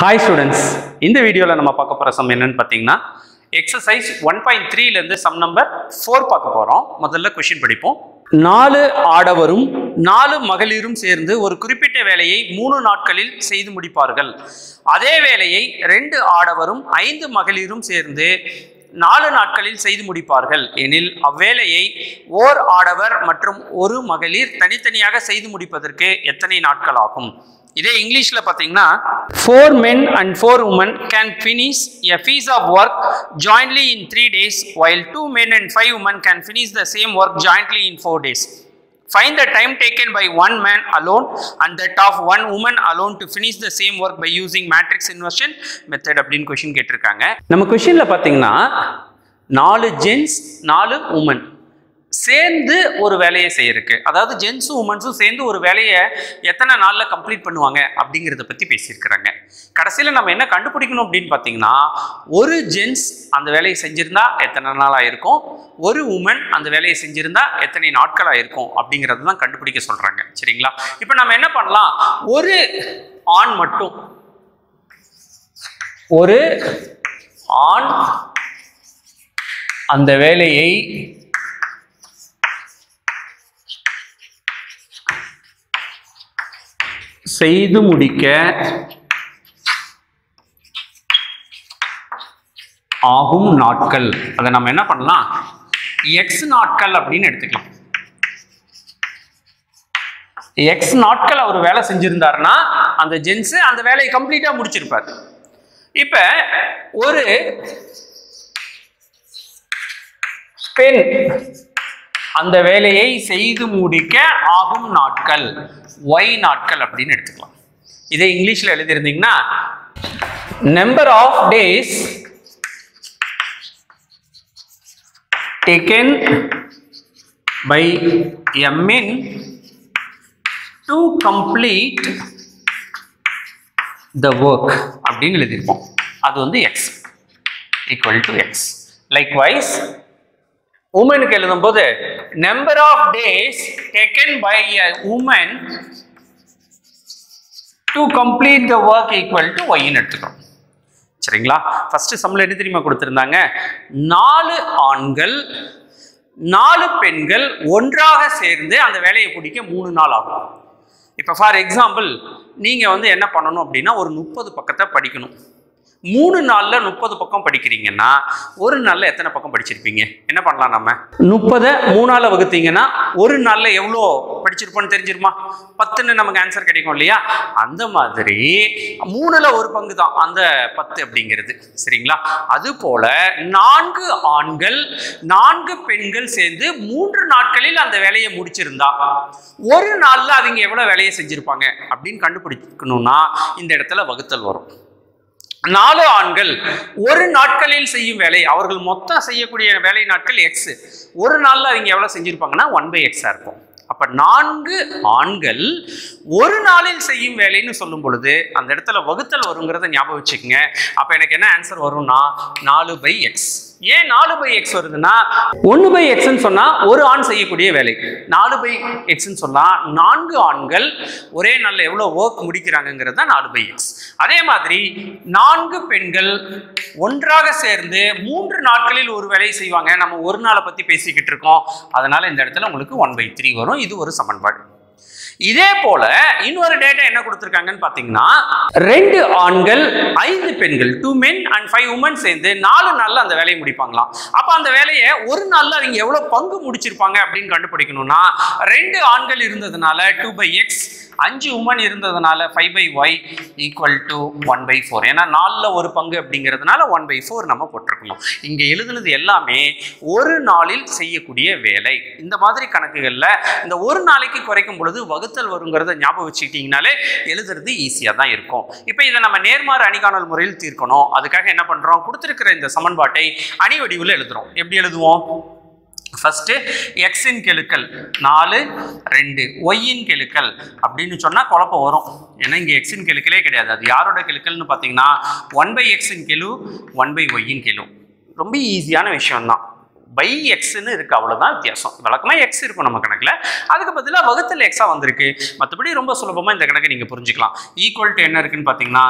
hi students இந்த வீடியோவில் நம்ம பார்க்க போகிற சம் என்னன்னு பார்த்தீங்கன்னா எக்ஸசைஸ் ஒன் பாயிண்ட் த்ரீலேருந்து சம் நம்பர் ஃபோர் பார்க்க போகிறோம் முதல்ல கொஷின் படிப்போம் நாலு ஆடவரும் நாலு மகளிரும் சேர்ந்து ஒரு குறிப்பிட்ட வேலையை மூணு நாட்களில் செய்து முடிப்பார்கள் அதே வேலையை ரெண்டு ஆடவரும் ஐந்து மகளிரும் சேர்ந்து நாலு நாட்களில் செய்து முடிப்பார்கள் எனில் அவ்வேலையை ஓர் ஆடவர் மற்றும் ஒரு மகளிர் தனித்தனியாக செய்து முடிப்பதற்கு எத்தனை நாட்கள் ஆகும் இதே இங்கிலீஷ்ல பாத்தீங்கன்னா four men and four women can finish a piece of work jointly in three days while two men and five women can finish the same work jointly in four days find the time taken by one man alone and that of one woman alone to finish the same work by using matrix inversion method அப்படின்னு question கேட்டிருக்காங்க நம்ம கொஷின்ல பாத்தீங்கன்னா நாலு gents நாலு woman சேர்ந்து ஒரு வேலையை செய்யறதுக்கு அதாவது ஜென்ஸும் உமன்ஸும் சேர்ந்து ஒரு வேலையை எத்தனை நாளில் கம்ப்ளீட் பண்ணுவாங்க அப்படிங்கிறத பற்றி பேசியிருக்கிறாங்க கடைசியில் நம்ம என்ன கண்டுபிடிக்கணும் அப்படின்னு பார்த்தீங்கன்னா ஒரு ஜென்ஸ் அந்த வேலையை செஞ்சிருந்தா எத்தனை நாளாக இருக்கும் ஒரு உமன் அந்த வேலையை செஞ்சிருந்தா எத்தனை நாட்களாக இருக்கும் அப்படிங்கிறது தான் கண்டுபிடிக்க சொல்கிறாங்க சரிங்களா இப்போ நம்ம என்ன பண்ணலாம் ஒரு ஆண் மட்டும் ஒரு ஆண் அந்த வேலையை செய்து முடிக்க ஆகும் நாட்கள் அதை நம்ம என்ன பண்ணலாம் எக்ஸ் நாட்கள் அப்படின்னு எடுத்துக்கலாம் எக்ஸ் நாட்கள் அவர் வேலை செஞ்சிருந்தாருன்னா அந்த ஜென்ஸ் அந்த வேலையை கம்ப்ளீட்டா முடிச்சிருப்பார் இப்ப ஒரு பெண் அந்த வேலையை செய்து முடிக்க ஆகும் நாட்கள் ஒய் நாட்கள் அப்படின்னு எடுத்துக்கலாம் இதே இங்கிலீஷ்ல எழுதியிருந்தீங்கன்னா number of days taken by a men to complete the work அப்படின்னு எழுதியிருப்போம் அது வந்து X equal to X likewise உமனுக்கு எழுதும்போது number of days taken by a woman to complete the work equal to ஒய்ன்னு எடுத்துக்கிறோம் சரிங்களா ஃபர்ஸ்ட் சம்மில் என்ன தெரியுமா கொடுத்துருந்தாங்க நாலு ஆண்கள் நாலு பெண்கள் ஒன்றாக சேர்ந்து அந்த வேலையை பிடிக்க மூணு நாள் ஆகும் இப்போ ஃபார் எக்ஸாம்பிள் நீங்கள் வந்து என்ன பண்ணணும் அப்படின்னா ஒரு முப்பது பக்கத்தை படிக்கணும் மூணு நாளில் முப்பது பக்கம் படிக்கிறீங்கன்னா ஒரு நாளில் எத்தனை பக்கம் படிச்சிருப்பீங்க என்ன பண்ணலாம் நம்ம முப்பதை மூணால் வகுத்தீங்கன்னா ஒரு நாளில் எவ்வளோ படிச்சிருப்போம்னு தெரிஞ்சிருமா பத்துன்னு நமக்கு ஆன்சர் கிடைக்கும் இல்லையா அந்த மாதிரி மூணுல ஒரு பங்கு தான் அந்த பத்து அப்படிங்கிறது சரிங்களா அது போல நான்கு ஆண்கள் நான்கு பெண்கள் சேர்ந்து மூன்று நாட்களில் அந்த வேலையை முடிச்சிருந்தா ஒரு நாள்ல அவங்க எவ்வளவு வேலையை செஞ்சிருப்பாங்க அப்படின்னு கண்டுபிடிக்கணும்னா இந்த இடத்துல வகுத்தல் வரும் நாலு ஆண்கள் ஒரு நாட்களில் செய்யும் வேலை அவர்கள் மொத்தம் செய்யக்கூடிய வேலை நாட்கள் எக்ஸ் ஒரு நாள்ல அவங்க எவ்வளவு செஞ்சிருப்பாங்கன்னா ஒன் பை எக்ஸா இருக்கும் அப்ப நான்கு ஆண்கள் ஒரு நாளில் செய்யும் வேலைன்னு சொல்லும் பொழுது அந்த இடத்துல வகுத்தல் வருங்கிறத ஞாபகம் வச்சுக்கோங்க அப்ப எனக்கு என்ன ஆன்சர் வரும்னா நாலு பை எக்ஸ் ஏன் நாலு பை எக்ஸ் வருதுன்னா ஒன்று பை எக்ஸ்ன்னு சொன்னா ஒரு ஆண் செய்யக்கூடிய வேலை நாலு பை எக்ஸ்ன்னு சொன்னா நான்கு ஆண்கள் ஒரே நாளில் எவ்வளோ ஒர்க் முடிக்கிறாங்கிறது தான் நாலு பை எக்ஸ் அதே மாதிரி நான்கு பெண்கள் ஒன்றாக சேர்ந்து மூன்று நாட்களில் ஒரு வேலையை செய்வாங்க நம்ம ஒரு நாளை பத்தி பேசிக்கிட்டு இருக்கோம் அதனால இந்த இடத்துல உங்களுக்கு ஒன் பை த்ரீ வரும் இது ஒரு சமன்பாடு இதே போல இன்னொரு டேட்டா என்ன கொடுத்துருக்காங்கன்னு பாத்தீங்கன்னா ரெண்டு ஆண்கள் ஐந்து பெண்கள் two men and five women சேர்ந்து நாலு நாள்ல அந்த வேலையை முடிப்பாங்களாம் அப்ப அந்த வேலையை ஒரு நாள்ல அவங்க எவ்வளவு பங்கு முடிச்சிருப்பாங்க அப்படின்னு கண்டுபிடிக்கணும்னா ரெண்டு ஆண்கள் இருந்ததுனால டூ பை எக்ஸ் அஞ்சு உமன் இருந்ததுனால five by Y equal to one by four ஏன்னா நாலில் ஒரு பங்கு அப்படிங்கிறதுனால ஒன் பை ஃபோர் நம்ம போட்டிருக்கணும் இங்கே எழுதுனது எல்லாமே ஒரு நாளில் செய்யக்கூடிய வேலை இந்த மாதிரி கணக்குகளில் இந்த ஒரு நாளைக்கு குறைக்கும் பொழுது வகுத்தல் வருங்கிறத ஞாபகம் வச்சுக்கிட்டிங்கனாலே எழுதுறது ஈஸியாக தான் இருக்கும் இப்போ இதை நம்ம நேர்மாறு அணிகாணல் முறையில் தீர்க்கணும் அதுக்காக என்ன பண்ணுறோம் கொடுத்துருக்கிற இந்த சமன்பாட்டை அணி வடிவில் எழுதுறோம் எப்படி எழுதுவோம் ஃபஸ்ட்டு எக்ஸின் கெழுக்கள் நாலு ரெண்டு ஒய்யின் கெழுக்கள் அப்படின்னு சொன்னால் குழப்பம் வரும் ஏன்னா இங்கே எக்ஸின் கெழுக்களே கிடையாது அது யாரோட கெழுக்கள்னு பார்த்தீங்கன்னா ஒன் பை எக்ஸின் கெழு ஒன் பை ஒய்யின் கெழு ரொம்ப ஈஸியான விஷயம்தான் பை எக்ஸ்னு இருக்கு அவ்வளவுதான் வித்தியாசம் வழக்கமா எக்ஸ் இருக்கும் நம்ம கணக்குல அதுக்கு பதிலாக வகுத்தல் எக்ஸா வந்திருக்கு மற்றபடி ரொம்ப சுலபமா இந்த கணக்கை நீங்க புரிஞ்சுக்கலாம் ஈக்குவல் டு என்ன இருக்குன்னு பார்த்தீங்கன்னா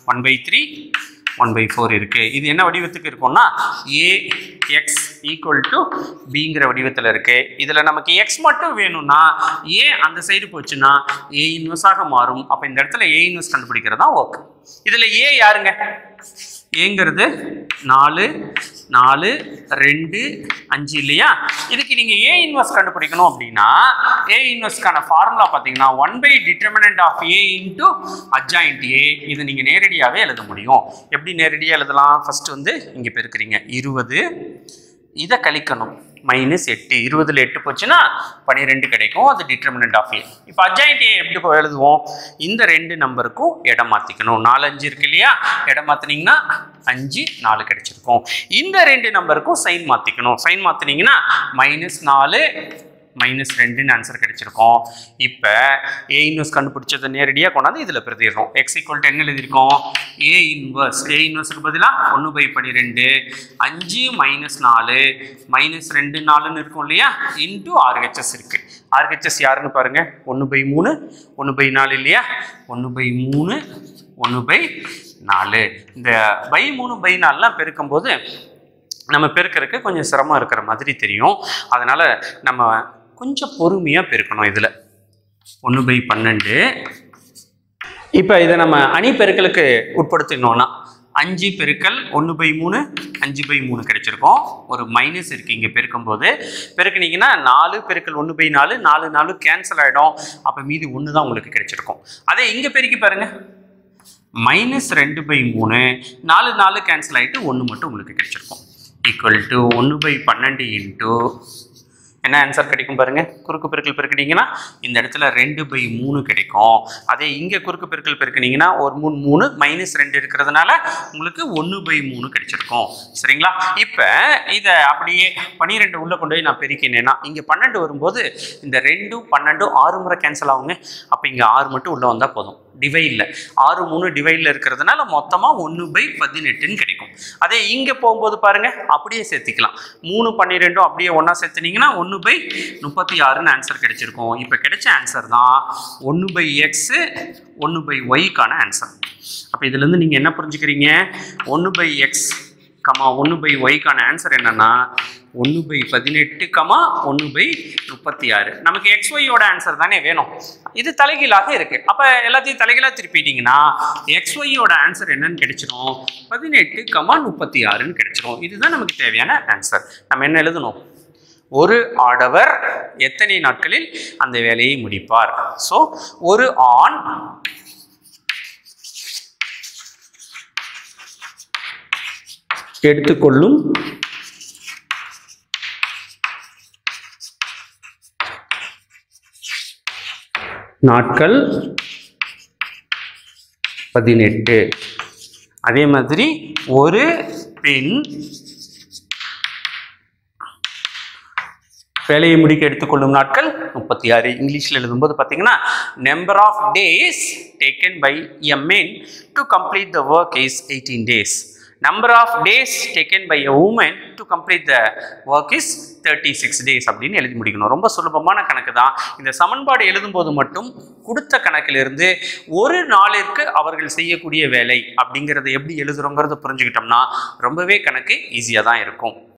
one by three one by four இருக்கு இது என்ன வடிவத்துக்கு இருக்கும்னா ஏ எக்ஸ் ஈக்குவல் டு பிங்கிற வடிவத்தில் இருக்கு இதில் நமக்கு எக்ஸ் மட்டும் வேணும்னா ஏ அந்த சைடு போச்சுன்னா ஏ இன்வெர்ஸாக மாறும் அப்போ இந்த இடத்துல ஏ இன்வெர்ஸ் கண்டுபிடிக்கிறது தான் ஒர்க் இதில் ஏ யாருங்க ஏங்கிறது நாலு நாலு ரெண்டு அஞ்சு இல்லையா இதுக்கு நீங்கள் ஏ இன்வெர்ஸ் கண்டுபிடிக்கணும் அப்படின்னா ஏ இன்வெர்ஸ்க்கான ஃபார்முலா பார்த்தீங்கன்னா one by determinant of A into adjoint A இது நீங்கள் நேரடியாகவே எழுத முடியும் எப்படி நேரடியாக எழுதலாம் ஃபர்ஸ்ட் வந்து இங்கே பெருக்கிறீங்க இருபது இதை கழிக்கணும் மைனஸ் எட்டு இருபதுல எட்டு போச்சுன்னா பன்னிரெண்டு கிடைக்கும் அது டிட்டர்மினன்ட் ஆஃப் ஏ இப்போ அட்ஜாயிண்ட் ஏ எப்படி இப்போ எழுதுவோம் இந்த ரெண்டு நம்பருக்கும் இடம் மாற்றிக்கணும் நாலு அஞ்சு இருக்கு இல்லையா இடம் மாற்றினீங்கன்னா அஞ்சு நாலு கிடைச்சிருக்கும் இந்த ரெண்டு நம்பருக்கும் சைன் மாற்றிக்கணும் சைன் மாற்றினீங்கன்னா மைனஸ் நாலு மைனஸ் ரெண்டுன்னு ஆன்சர் கிடைச்சிருக்கும் இப்போ ஏ இன்வெர்ஸ் கண்டுபிடிச்சதை நேரடியாக கொண்டாந்து இதில் பிரதிடுறோம் எக்ஸ் ஈக்குவல் என்ன எழுதியிருக்கோம் ஏ இன்வெர்ஸ் ஏ இன்வெர்ஸுக்கு பதிலாக ஒன்று பை பன்னிரெண்டு அஞ்சு மைனஸ் நாலு மைனஸ் ரெண்டு நாலுன்னு இருக்கும் இல்லையா இன்ட்டு ஆர்ஹெச்எஸ் இருக்குது ஆர்ஹெச்எஸ் யாருன்னு பாருங்கள் ஒன்று பை மூணு ஒன்று பை நாலு இல்லையா ஒன்று பை மூணு ஒன்று பை நாலு இந்த பை மூணு பை நாலுலாம் பெருக்கும்போது நம்ம பெருக்கறதுக்கு கொஞ்சம் சிரமம் இருக்கிற மாதிரி தெரியும் அதனால் நம்ம கொஞ்சம் பொறுமையாக பெருக்கணும் இதில் ஒன்று பை பன்னெண்டு இப்போ இதை நம்ம அணி பெருக்கலுக்கு உட்படுத்தினோன்னா அஞ்சு பெருக்கல் ஒன்று பை மூணு அஞ்சு பை மூணு கிடைச்சிருக்கும் ஒரு மைனஸ் இருக்குது இங்கே பெருக்கும்போது பெருக்குனீங்கன்னா நாலு பெருக்கல் ஒன்று பை நாலு நாலு நாலு கேன்சல் ஆகிடும் அப்போ மீதி ஒன்று தான் உங்களுக்கு கிடைச்சிருக்கும் அதே இங்கே பெருக்கி பாருங்க மைனஸ் ரெண்டு பை மூணு நாலு நாலு கேன்சல் ஆகிட்டு ஒன்று மட்டும் உங்களுக்கு கிடைச்சிருக்கும் ஈக்குவல் டு ஒன்று பை பன்னெண்டு இன்ட்டு என்ன ஆன்சர் கிடைக்கும் பாருங்க குறுக்கு பெருக்கல் பெருக்கினீங்கன்னா இந்த இடத்துல ரெண்டு பை மூணு கிடைக்கும் அதே இங்கே குறுக்கு பெருக்கல் பெருக்கினீங்கன்னா ஒரு மூணு மூணு மைனஸ் ரெண்டு இருக்கிறதுனால உங்களுக்கு ஒன்று பை மூணு கிடைச்சிருக்கும் சரிங்களா இப்போ இதை அப்படியே பன்னிரெண்டு உள்ளே கொண்டு போய் நான் பெருக்கினேன்னா இங்கே பன்னெண்டு வரும்போது இந்த ரெண்டும் பன்னெண்டும் ஆறு முறை கேன்சல் ஆகுங்க அப்போ இங்கே ஆறு மட்டும் உள்ளே வந்தால் போதும் டிவைடில் ஆறு மூணு டிவைடில் இருக்கிறதுனால மொத்தமாக ஒன்று பை பதினெட்டுன்னு கிடைக்கும் அதே இங்கே போகும்போது பாருங்க அப்படியே சேர்த்திக்கலாம் மூணு பன்னிரெண்டும் அப்படியே ஒன்றா சேர்த்துனீங்கன்னா ஒன்று பை முப்பத்தி ஆறுன்னு ஆன்சர் கிடைச்சிருக்கும் இப்போ கிடைச்ச ஆன்சர் தான் ஒன்று பை எக்ஸு ஒன்று பை ஒய்க்கான ஆன்சர் அப்போ இதுலேருந்து நீங்கள் என்ன புரிஞ்சுக்கிறீங்க ஒன்று பை எக்ஸ் கமா ஒன்று பை ஒய்க்கான ஆன்சர் என்னன்னா ஒன்று பை பதினெட்டு கமா ஒன்று பை முப்பத்தி ஆறு நமக்கு எக்ஸ் ஒய்யோட ஆன்சர் தானே வேணும் இது தலைகீழாக இருக்கு அப்போ எல்லாத்தையும் தலைகீழாக திருப்பிட்டீங்கன்னா எக்ஸ் ஒய்யோட ஆன்சர் என்னன்னு கிடைச்சிரும் பதினெட்டு கமா முப்பத்தி ஆறுன்னு கிடைச்சிரும் இதுதான் நமக்கு தேவையான ஆன்சர் நம்ம என்ன எழுதணும் ஒரு ஆடவர் எத்தனை நாட்களில் அந்த வேலையை முடிப்பார் ஸோ ஒரு ஆண் எடுத்துக்கொள்ளும் நாட்கள் பதினெட்டு அதே மாதிரி ஒரு பெண் வேலையை முடிக்க எடுத்துக்கொள்ளும் நாட்கள் முப்பத்தி ஆறு இங்கிலீஷில் எழுதும்போது பார்த்தீங்கன்னா number of days taken by a men to complete the work is eighteen days number of days taken by a woman to complete the work is thirty six days அப்படின்னு எழுதி முடிக்கணும் ரொம்ப சுலபமான கணக்கு தான் இந்த சமன்பாடு எழுதும்போது மட்டும் கொடுத்த கணக்கிலிருந்து ஒரு நாளிற்கு அவர்கள் செய்யக்கூடிய வேலை அப்படிங்கிறத எப்படி எழுதுறோங்கிறத புரிஞ்சுக்கிட்டோம்னா ரொம்பவே கணக்கு ஈஸியாக தான் இருக்கும்